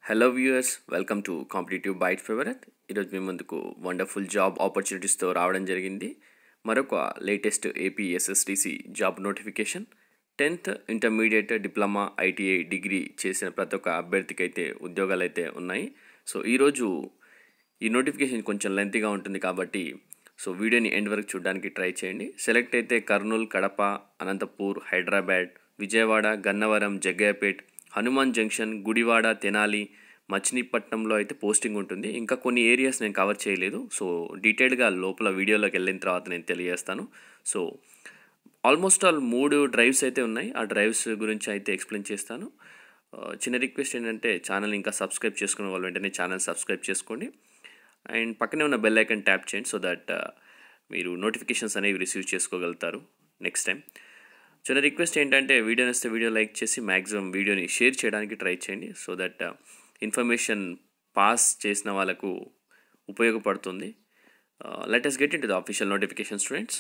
hello viewers welcome to competitive byte favourite ఈరోజు మీ ముందుకు వండర్ఫుల్ జాబ్ ఆపర్చునిటీస్తో రావడం జరిగింది మరొక latest AP SSDC job notification tenth intermediate diploma ITI degree చేసిన ప్రతి ఒక్క అభ్యర్థికి అయితే ఉద్యోగాలు అయితే ఉన్నాయి సో ఈరోజు ఈ నోటిఫికేషన్ కొంచెం లెంతీగా ఉంటుంది కాబట్టి సో వీడియోని ఎండ్ వరకు చూడడానికి ట్రై చేయండి సెలెక్ట్ అయితే కర్నూలు కడప అనంతపూర్ హైదరాబాద్ విజయవాడ గన్నవరం జగ్గయ్యపేట్ హనుమాన్ జంక్షన్ గుడివాడ తెనాలి మచిలీపట్నంలో అయితే పోస్టింగ్ ఉంటుంది ఇంకా కొన్ని ఏరియాస్ నేను కవర్ చేయలేదు సో డీటెయిల్గా లోపల వీడియోలోకి వెళ్ళిన తర్వాత నేను తెలియజేస్తాను సో ఆల్మోస్ట్ ఆల్ మూడు డ్రైవ్స్ అయితే ఉన్నాయి ఆ డ్రైవ్స్ గురించి అయితే ఎక్స్ప్లెయిన్ చేస్తాను ఆ, చిన్న రిక్వెస్ట్ ఏంటంటే ఛానల్ ఇంకా సబ్స్క్రైబ్ చేసుకున్న వాళ్ళు వెంటనే ఛానల్ సబ్స్క్రైబ్ చేసుకోండి అండ్ పక్కనే ఉన్న బెల్ ఐకన్ ట్యాప్ చేయండి సో దట్ మీరు నోటిఫికేషన్స్ అనేవి రిసీవ్ చేసుకోగలుగుతారు నెక్స్ట్ టైం చిన్న రిక్వెస్ట్ ఏంటంటే వీడియో నచ్చితే వీడియో లైక్ చేసి మ్యాక్సిమం వీడియోని షేర్ చేయడానికి ట్రై చేయండి సో దట్ ఇన్ఫర్మేషన్ పాస్ చేసిన వాళ్ళకు ఉపయోగపడుతుంది let's get into the official notification students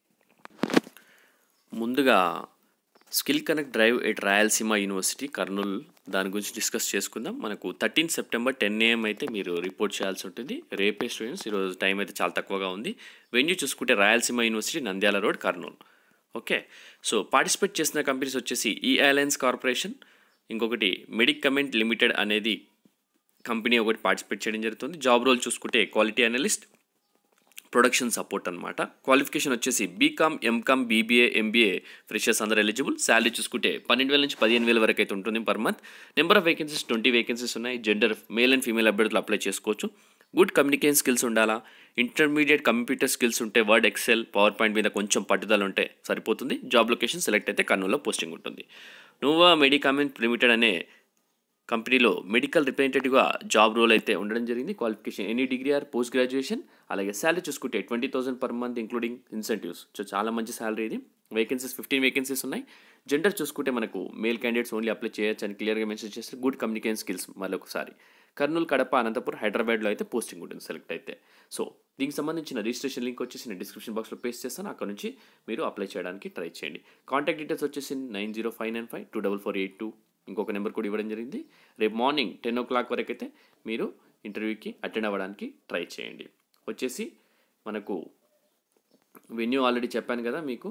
ముందుగా skill connect drive at Rayalaseema university Kurnool దాని గురించి డిస్కస్ చేసుకుందాం మనకు థర్టీన్ సెప్టెంబర్ టెన్ ఏఎం అయితే మీరు రిపోర్ట్ చేయాల్సి ఉంటుంది రేపే స్టూడెంట్స్ ఈరోజు టైం అయితే చాలా తక్కువగా ఉంది వెన్యూ చూసుకుంటే Rayalaseema university Nandyal road Kurnool okay so participate చేసిన కంపెనీస్ వచ్చేసి ఈ ఎయిర్లైన్స్ కార్పొరేషన్ ఇంకొకటి మెడిక్ కమెంట్ లిమిటెడ్ అనేది కంపెనీ ఒకటి పార్టిసిపేట్ చేయడం జరుగుతుంది జాబ్ రోల్ చూసుకుంటే క్వాలిటీ అనలిస్ట్ ప్రొడక్షన్ సపోర్ట్ అనమాట క్వాలిఫికేషన్ వచ్చేసి BCom MCom BBA MBA freshers అందరూ ఎలిజిబుల్ శాలరీ చూసుకుంటే పన్నెండు వేల నుంచి పదిహేను వేల వరకు అయితే ఉంటుంది per month number of vacancies twenty vacancies ఉన్నాయి జెండర్ మేల్ అండ్ ఫీమేల్ అభ్యర్థులు అప్లై చేసుకోవచ్చు గుడ్ కమ్యూనికేషన్ స్కిల్స్ ఉండాలా ఇంటర్మీడియట్ కంప్యూటర్ స్కిల్స్ ఉంటే వర్డ్ ఎక్సెల్ పవర్ పాయింట్ మీద కొంచెం పట్టుదల ఉంటే సరిపోతుంది జాబ్ లొకేషన్ సెలెక్ట్ అయితే కర్నూలులో పోస్టింగ్ ఉంటుంది నోవా మెడికామెంట్ లిమిటెడ్ అనే కంపెనీలో మెడికల్ రిప్రజెంటేటివ్గా జాబ్ రోల్ అయితే ఉండడం జరిగింది qualification any degree or post graduation అలాగే శాలరీ చూసుకుంటే twenty thousand per month including incentives so చాలా మంచి శాలరీ ఇది వేకెన్సీస్ ఫిఫ్టీన్ వేకెన్సీస్ ఉన్నాయి జెండర్ చూసుకుంటే మనకు మేల్ క్యాండిడేట్స్ ఓన్లీ అప్లై చేయొచ్చు అని క్లియర్గా మెన్షన్ చేస్తే గుడ్ కమ్యూనికేషన్ స్కిల్స్ మరొకసారి కర్నూలు కడప అనంతపూర్ హైదరాబాద్లో అయితే పోస్టింగ్ ఉంటుంది సెలెక్ట్ అయితే సో దీనికి సంబంధించిన రిజిస్ట్రేషన్ లింక్ వచ్చేసి నేను డిస్క్రిప్షన్ బాక్స్లో పేస్ట్ చేస్తాను అక్కడ నుంచి మీరు అప్లై చేయడానికి ట్రై చేయండి కాంటాక్ట్ డీటెయిల్స్ వచ్చేసి nine zero five nine five two double four eight two ఇంకొక నెంబర్ కూడా ఇవ్వడం జరిగింది రేపు మార్నింగ్ టెన్ ఓ క్లాక్ వరకు అయితే మీరు ఇంటర్వ్యూకి అటెండ్ అవ్వడానికి ట్రై చేయండి వచ్చేసి మనకు వెన్యూ ఆల్రెడీ చెప్పాను కదా మీకు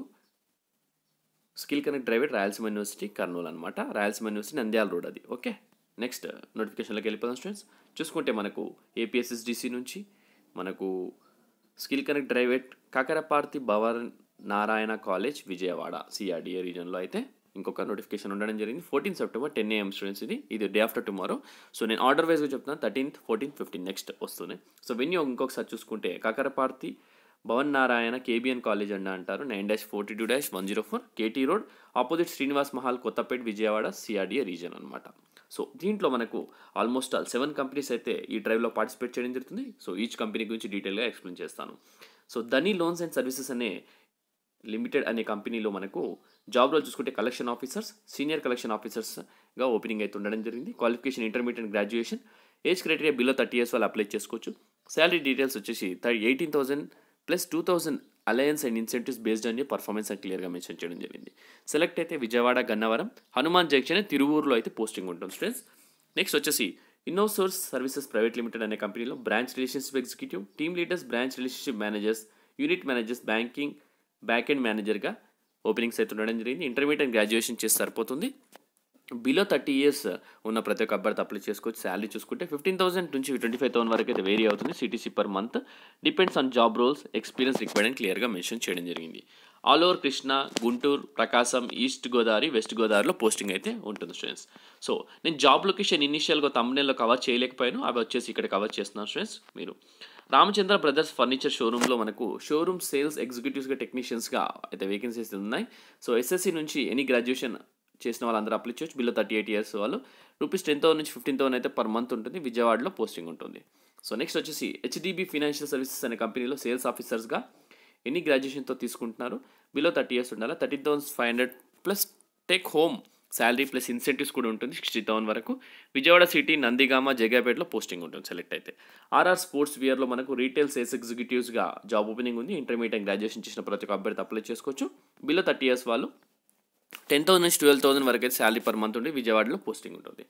skill connect driver Rayalaseema university Kurnool అనమాట రాయలసీమ యూనివర్సిటీ నంద్యాల రోడ్ అది ఓకే నెక్స్ట్ నోటిఫికేషన్లోకి వెళ్ళిపోదాం స్టూడెంట్స్ చూసుకుంటే మనకు ఏపీఎస్ఎస్డిసి నుంచి మనకు skill connect drive at Kakaraparthi Bhavan Narayana college Vijayawada CRDA రీజన్లో అయితే ఇంకొక నోటిఫికేషన్ ఉండడం జరిగింది fourteen September ten AM students ఇది ఇది డే ఆఫ్టర్ టుమారో సో నేను ఆర్డర్ వైజ్గా చెప్తున్నాను థర్టీన్త్ ఫోర్టీన్ ఫిఫ్టీన్ నెక్స్ట్ వస్తున్నాయి సో వెన్యూ ఇంకొకసారి చూసుకుంటే కాకరపార్తి భవన్ నారాయణ కేబిఎన్ కాలేజ్ అండ అంటారు nine dash forty two dash one zero four KT road opposite Srinivas Mahal Kothapeta Vijayawada CRDA region అనమాట సో దీంట్లో మనకు ఆల్మోస్ట్ ఆల్ సెవెన్ కంపెనీస్ అయితే ఈ డ్రైవ్లో పార్టిసిపేట్ చేయడం జరుగుతుంది సో ఈచ్ కంపెనీ గురించి డీటెయిల్గా ఎక్స్ప్లెయిన్ చేస్తాను so Dhani loans and services అనే లిమిటెడ్ అనే కంపెనీలో మనకు జాబ్ రోల్ చూసుకుంటే కలెక్షన్ ఆఫీసర్స్ సీనియర్ కలెక్షన్ ఆఫీసర్స్గా ఓపెనింగ్ అయితే ఉండడం జరిగింది qualification intermediate graduation age criteria below thirty years వాళ్ళు అప్లై చేసుకోవచ్చు శాలరీ డీటెయిల్స్ వచ్చేసి thirty eighteen thousand plus two thousand allowance and incentives based on performance అని క్లియర్గా మెన్షన్ చేయడం జరిగింది సెలెక్ట్ అయితే విజయవాడ గన్నవరం హనుమాన్ జంక్షన్ తిరువూరులో అయితే పోస్టింగ్ ఉంటుంది స్టూడెంట్స్ నెక్స్ట్ వచ్చేసి ఇన్నోసోర్స్ సర్వీసెస్ ప్రైవేట్ లిమిటెడ్ అనే కంపెనీలో branch relationship executive team leaders branch relationship managers unit managers banking back end మేనేజర్గా ఓపెనింగ్స్ అయితే ఉండడం జరిగింది ఇంటర్మీడియట్ గ్రాడ్యుయేషన్ చేసి సరిపోతుంది బిలో థర్టీ ఇయర్స్ ఉన్న ప్రతి ఒక్క అభ్యర్థి అప్లై చేసుకోవచ్చు శాలరీ చూసుకుంటే ఫిఫ్టీన్ థౌసండ్ నుంచి ట్వంటీ ఫైవ్ థౌసండ్ వరకు అయితే వేరీ అవుతుంది CTC per month depends on job roles experience required అని క్లియర్గా మెన్షన్ చేయడం జరిగింది all over Krishna Guntur Prakasam east Godavari west గోదావరిలో పోస్టింగ్ అయితే ఉంటుంది స్టూడెంట్స్ సో నేను జాబ్ లొకేషన్ ఇనిషియల్గా తమ్మునేల్లో కవర్ చేయలేకపోయాను అవి వచ్చేసి ఇక్కడ కవర్ చేస్తున్నాను స్టూడెంట్స్ మీరు రామచంద్ర బ్రదర్స్ ఫర్నిచర్ షోరూంలో మనకు షోరూమ్ సేల్స్ ఎగ్జిక్యూటివ్స్గా టెక్నీషియన్స్గా అయితే వేకెన్సీస్ ఉన్నాయి సో ఎస్ఎస్సి నుంచి ఎనీ గ్రాడ్యుయేషన్ చేసిన వాళ్ళందరూ అప్లై చేయొచ్చు బిలో థర్టీ ఎయిట్ ఇయర్స్ వాళ్ళు రూపీస్ టెన్ థౌసండ్ నుంచి ఫిఫ్టీన్ థౌసండ్ అయితే పర్ మంత్ ఉంటుంది విజయవాడలో పోస్టింగ్ ఉంటుంది సో నెక్స్ట్ వచ్చేసి హెచ్డిబి ఫినాన్షియల్ సర్వీసెస్ అనే కంపెనీలో సేల్స్ ఆఫీసర్స్గా ఎన్ని గ్రాడ్యుయేషన్తో తీసుకుంటున్నారు బిలో థర్టీ ఇయర్స్ ఉండాలి thirty thousand five hundred plus take home salary plus incentives కూడా ఉంటుంది సిక్స్టీ థౌసండ్ వరకు విజయవాడ సిటీ నందిగామ జగాపేటలో పోస్టింగ్ ఉంటుంది సెలెక్ట్ అయితే ఆర్ఆర్ స్పోర్ట్స్ వియర్లో మనకు రీటైల్ సేల్స్ ఎగ్జిక్యూటివ్స్గా జాబ్ ఓపెనింగ్ ఉంది ఇంటర్మీడియట్ గ్రాడ్యుయేషన్ చేసిన ప్రతి ఒక్క అభ్యర్థి అప్లై చేసుకోవచ్చు బిలో థర్టీ ఇయర్స్ వాళ్ళు టెన్ థౌసండ్ నుంచి ట్వెల్వ్ థౌసండ్ వరకు అయితే శాలరీ పర్ మంత్ ఉండి విజయవాడలో పోస్టింగ్ ఉంటుంది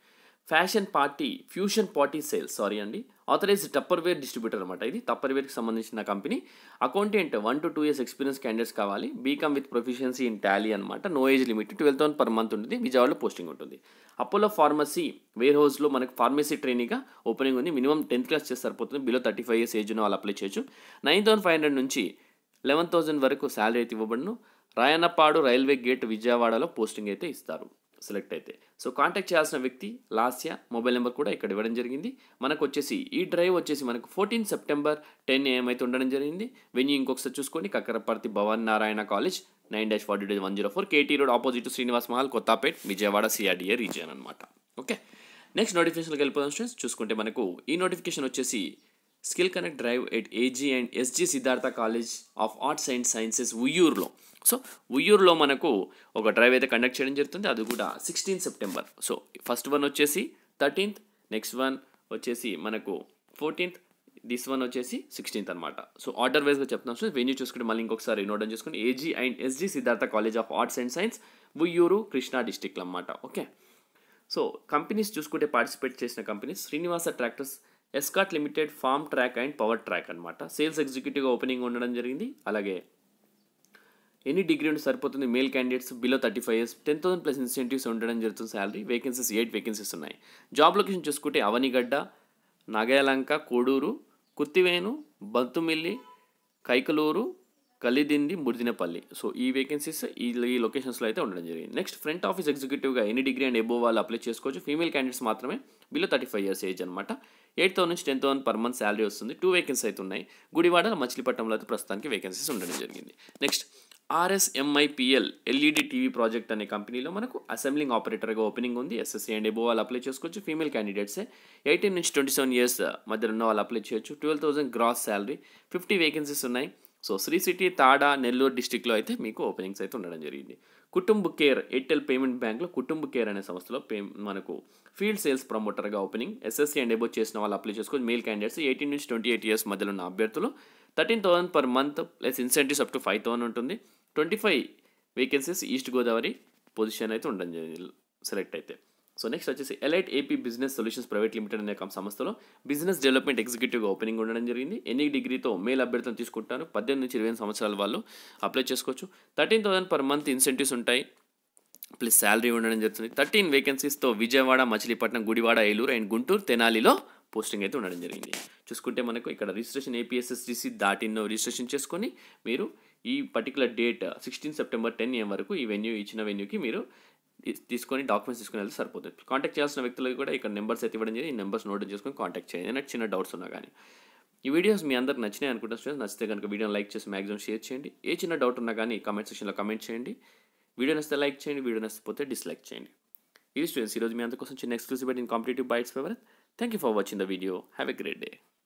fashion party fusion party sales sorry అండి ఆథరైజ్ టప్పర్వేర్ డిస్ట్రిబ్యూటర్ అనమాట ఇది టప్పర్వేర్కి సంబంధించిన company accountant one to two years experience candidates కావాలి BCom with proficiency in Tally అనమాట no age limit twelve thousand per month ఉంటుంది విజయవాడలో పోస్టింగ్ ఉంటుంది అపోలో ఫార్మసీ వేర్ హౌస్లో మనకు ఫార్మసీ ట్రైనింగ్గా ఓపెనింగ్ ఉంది మినిమం టెన్త్ క్లాస్ చేస్తే సరిపోతుంది below thirty five years age ఉన్న వాళ్ళు అప్లై చేయొచ్చు నైన్ థౌసండ్ ఫైవ్ హండ్రెడ్ నుంచి లెవెన్ థౌసండ్ వరకు శాలరీ అయితే ఇవ్వబడును రాయన్నపాడు రైల్వే గేట్ విజయవాడలో పోస్టింగ్ అయితే ఇస్తారు సెలెక్ట్ అయితే సో కాంటాక్ట్ చేయాల్సిన వ్యక్తి లాస్య మొబైల్ నెంబర్ కూడా ఇక్కడ ఇవ్వడం జరిగింది మనకు వచ్చేసి ఈ డ్రైవ్ వచ్చేసి మనకు ఫోర్టీన్ సెప్టెంబర్ టెన్ ఏఎం అయితే ఉండడం జరిగింది వెన్యూ ఇంకొకసారి చూసుకోండి Kakkaraparthi Bhavan Narayana college nine dash forty days one zero four KT road opposite Srinivas Mahal Kothapet Vijayawada CRDA region అనమాట ఓకే నెక్స్ట్ నోటిఫికేషన్కి వెళ్ళిపోదాం స్టూడెంట్స్ చూసుకుంటే మనకు ఈ నోటిఫికేషన్ వచ్చేసి skill connect drive at AG and SG Siddhartha college of arts and sciences ఉయ్యూరులో సో ఉయ్యూరులో మనకు ఒక డ్రైవ్ అయితే కండక్ట్ చేయడం జరుగుతుంది అది కూడా sixteen September so first one వచ్చేసి థర్టీన్త్ నెక్స్ట్ వన్ వచ్చేసి మనకు ఫోర్టీన్త్ దిస్ వన్ వచ్చేసి సిక్స్టీన్త్ అనమాట సో ఆర్డర్ వైజ్గా చెప్తున్నాం సో వెన్యూ చూసుకుంటే మళ్ళీ ఇంకొకసారి నోట్ డౌన్ చేసుకుని AG and SG Siddhartha college of arts and science Uyyuru Krishna డిస్టిక్లో అనమాట ఓకే సో కంపెనీస్ చూసుకుంటే పార్టిసిపేట్ చేసిన companies Srinivasa tractors Escort limited farm track and power track అనమాట సేల్స్ ఎగ్జిక్యూటివ్గా ఓపెనింగ్ ఉండడం జరిగింది అలాగే ఎనీ డిగ్రీ ఉంటే సరిపోతుంది male candidates below thirty five years ten thousand plus incentives ఉండడం జరుగుతుంది శాలరీ వేకెన్సీస్ ఎయిట్ వేకెన్సీస్ ఉన్నాయి జాబ్ లొకేషన్ చూసుకుంటే అవనిగడ్డ నగయలంక కోడూరు కుత్తివేను బంతుమిల్లి కైకలూరు కలిదింది ముడిదినపల్లి సో ఈ వేకెన్సీస్ ఈ ఈ లొకేషన్స్లో అయితే ఉండడం జరిగింది నెక్స్ట్ ఫ్రంట్ ఆఫీస్ ఎగ్జిక్యూటివ్గా ఎనీ డిగ్రీ అండ్ ఎబో వాళ్ళు అప్లై చేసుకోవచ్చు ఫీమేల్ క్యాండిడేట్స్ మాత్రమే below thirty five years age అనమాట ఎయిట్ థౌసండ్ నుంచి ten thousand per month salary వస్తుంది టూ వేకెన్సీ అయితే ఉన్నాయి గుడివాడ మచిలీపట్నంలో అయితే ప్రస్తుతానికి వేకెన్సీస్ ఉండడం జరిగింది next RSMIPL LED TV project అనే కంపెనీలో మనకు అసెంబ్లింగ్ ఆపరేటర్గా ఓపెనింగ్ ఉంది ఎస్ఎస్సీ అండ్ ఎబో వాళ్ళు అప్లై చేసుకోవచ్చు ఫీమేల్ క్యాండిడేట్సే ఎయిటీన్ నుంచి ట్వంటీ సెవెన్ ఇయర్స్ మధ్యలో ఉన్న వాళ్ళు అప్లై చేయొచ్చు twelve thousand gross salary fifty vacancies ఉన్నాయి సో శ్రీ సిటీ తాడా నెల్లూరు డిస్టిక్లో అయితే మీకు ఓపెనింగ్స్ అయితే ఉండడం జరిగింది కుటుంబ కేర్ ఎయిర్టెల్ పేమెంట్ బ్యాంక్లో కుటుంబ కేర్ అనే సంస్థలో పే మనకు ఫీల్డ్ సేల్స్ ప్రమోటర్గా ఓపెనింగ్ ఎస్ఎస్సీ అండ్ ఎబో చేసిన వాళ్ళు అప్లై చేసుకోవచ్చు మేల్ క్యాండిడేట్స్ ఎయిటీన్ నుంచి ట్వంటీ ఎయిట్ ఇయర్స్ మధ్యలో ఉన్న అభ్యర్థులు thirteen thousand per month plus incentives up to five thousand ఉంటుంది twenty five vacancies east Godavari position అయితే ఉండడం జరిగింది సెలెక్ట్ అయితే సో నెక్స్ట్ వచ్చేసి elite AP business solutions private limited అనే కం- సంస్థలో బిజినెస్ డెవలప్మెంట్ ఎగ్జిక్యూటివ్గా ఓపెనింగ్ ఉండడం జరిగింది ఎన్ని డిగ్రీతో మేల్ అభ్యర్థులను తీసుకుంటారు పద్దెనిమిది నుంచి ఇరవై ఎనిమిది సంవత్సరాల వాళ్ళు అప్లై చేసుకోవచ్చు thirteen thousand per month incentives ఉంటాయి ప్లస్ శాలరీ ఉండడం జరుగుతుంది థర్టీన్ వేకెన్సీస్తో విజయవాడ మచిలీపట్నం గుడివాడ ఏలూరు అండ్ గుంటూరు తెనాలిలో పోస్టింగ్ అయితే ఉండడం జరిగింది చూసుకుంటే మనకు ఇక్కడ registration APSSDC dot in registration చేసుకొని మీరు ఈ particular date sixteen September ten AM వరకు ఈ వెన్యూ ఇచ్చిన వెన్యూకి మీరు తీ- తీసుకొని డాక్యుమెంట్స్ తీసుకుని వెళ్తే సరిపోతుంది కాంటాక్ట్ చేయాల్సిన వ్యక్తులకు కూడా ఇక్కడ నెంబర్స్ అయితే ఇవ్వడం జరిగింది ఈ నెంబర్స్ నోట్ చేసుకొని కాంటాక్ట్ చేయండి ఏదైనా చిన్న డౌట్స్ ఉన్నా కానీ ఈ వీడియోస్ మీ అందరికి నచ్చినాయి అనుకుంటున్నా స్టూడెంట్స్ నచ్చితే కనుక వీడియోని లైక్ చేసి మ్యాక్సిమం షేర్ చేయండి ఏ చిన్న డౌట్ ఉన్నా కానీ కామెంట్ సెక్షన్లో కామెంట్ చేయండి వీడియో నచ్చితే లైక్ చేయండి వీడియో నచ్చిపోతే డిస్లైక్ చేయండి ఇది స్టూడెంట్స్ ఈరోజు మీ అందరి కోసం చిన్న exclusive in competitive bytes favour thank you for watching the video have a great day